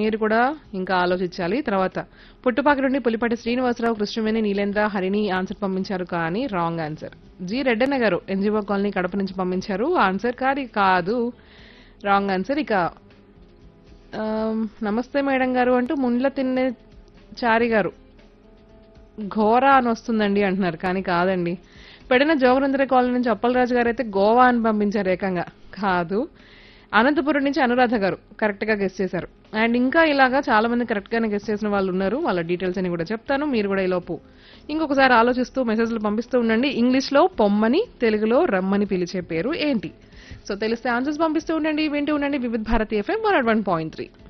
మీరు కూడా ఇంకా ఆలోచించాలి తర్వాత పుట్టుపాక నుండి పులిపాటి శ్రీనివాసరావు కృష్ణవేణి నీలేంద్ర హరిని ఆన్సర్ పంపించారు కానీ రాంగ్ ఆన్సర్ జి రెడ్డన్న గారు ఎన్జిఓ కాలనీ కడప నుంచి పంపించారు ఆన్సర్ కాదు కాదు రాంగ్ ఆన్సర్ ఇక ఆమ్, నమస్తే మేడం గారు అంటూ ముండ్ల తిన్నే చారి గారు ఘోరా అని వస్తుందండి అంటున్నారు కానీ కాదండి పెడిన జోగరంధ్ర కాలనీ నుంచి అప్పలరాజు గారు అయితే గోవా అని పంపించారు ఏకంగా కాదు అనంతపురం నుంచి అనురాధ గారు కరెక్ట్ గా గెస్ట్ చేశారు అండ్ ఇంకా ఇలాగా చాలా మంది కరెక్ట్ గానే గెస్ట్ చేసిన వాళ్ళు ఉన్నారు వాళ్ళ డీటెయిల్స్ అని కూడా చెప్తాను మీరు కూడా ఈలోపు ఇంకొకసారి ఆలోచిస్తూ మెసేజ్లు పంపిస్తూ ఉండండి ఇంగ్లీష్ లో పొమ్మని తెలుగులో రమ్మని పిలిచే పేరు ఏంటి సో తెలిస్తే ఆన్సర్స్ పంపిస్తూ ఉండండి వింటూ ఉండండి Vividh Bharati FM one point three